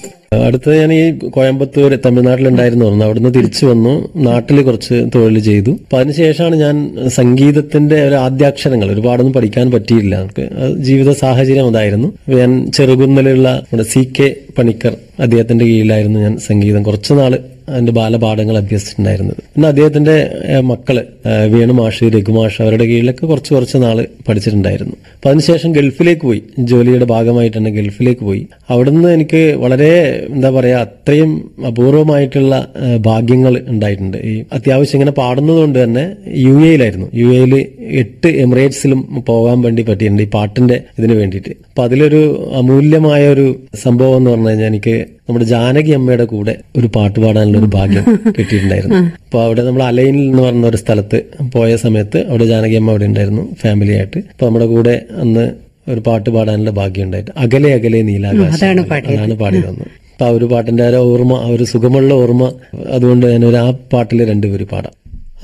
അടുത്തത് ഞാൻ ഈ കോയമ്പത്തൂർ തമിഴ്നാട്ടിലുണ്ടായിരുന്നു പറഞ്ഞു അവിടുന്ന് തിരിച്ചു വന്നു നാട്ടിൽ കുറച്ച് തൊഴിൽ ചെയ്തു അപ്പൊ അതിനുശേഷമാണ് ഞാൻ സംഗീതത്തിന്റെ ഒരു ആദ്യാക്ഷരങ്ങൾ ഒരുപാടൊന്നും പഠിക്കാൻ പറ്റിയില്ല നമുക്ക് അത് ജീവിത സാഹചര്യം അതായിരുന്നു ഞാൻ ചെറുകുന്നലുള്ള നമ്മുടെ സി കെ പണിക്കർ അദ്ദേഹത്തിന്റെ കീഴിലായിരുന്നു ഞാൻ സംഗീതം കുറച്ചു നാള് അതിന്റെ ബാലപാഠങ്ങൾ അഭ്യസിച്ചിട്ടുണ്ടായിരുന്നത് പിന്നെ അദ്ദേഹത്തിന്റെ ഏഹ്, മക്കള് ഏഹ്, വേണു മാഷ് രഘുമാഷ് അവരുടെ കീഴിലൊക്കെ കുറച്ച് കുറച്ച് നാള് പഠിച്ചിട്ടുണ്ടായിരുന്നു അപ്പൊ അതിനുശേഷം ഗൾഫിലേക്ക് പോയി ജോലിയുടെ ഭാഗമായിട്ട് തന്നെ ഗൾഫിലേക്ക് പോയി അവിടുന്ന് എനിക്ക് വളരെ എന്താ പറയാ അത്രയും അപൂർവമായിട്ടുള്ള ഏഹ്, ഭാഗ്യങ്ങൾ ഉണ്ടായിട്ടുണ്ട് ഈ അത്യാവശ്യം ഇങ്ങനെ പാടുന്നത് കൊണ്ട് തന്നെ യു എയിലായിരുന്നു യു എയിൽ എട്ട് എമിറേറ്റ്സിലും പോകാൻ വേണ്ടി പറ്റിയിട്ടുണ്ട് ഈ പാട്ടിന്റെ ഇതിന് വേണ്ടിയിട്ട് അപ്പൊ അതിലൊരു അമൂല്യമായ ഒരു സംഭവം എന്ന് പറഞ്ഞു കഴിഞ്ഞാൽ എനിക്ക് നമ്മുടെ ജാനകി അമ്മയുടെ കൂടെ ഒരു പാട്ട് പാടാനുള്ള ഒരു ഭാഗ്യം കിട്ടിയിട്ടുണ്ടായിരുന്നു അപ്പൊ അവിടെ നമ്മൾ അലൈനിൽ എന്ന് പറഞ്ഞ ഒരു സ്ഥലത്ത് പോയ സമയത്ത് അവിടെ ജാനകി അമ്മ അവിടെ ഉണ്ടായിരുന്നു ഫാമിലി ആയിട്ട് അപ്പൊ നമ്മുടെ കൂടെ അന്ന് ഒരു പാട്ട് പാടാനുള്ള ഭാഗ്യം ഉണ്ടായിട്ട് അകലെ അകലെ നീലാകാശം അതാണ് പാടിയത്. അതാണ് പാടി തന്നത് അപ്പൊ ആ ഒരു പാട്ടിന്റെ ആ ഒരു ഓർമ്മ ആ ഒരു സുഖമുള്ള ഓർമ്മ അതുകൊണ്ട് ഞാൻ ഒരു ആ പാട്ടിൽ രണ്ടുപേര് പാടാം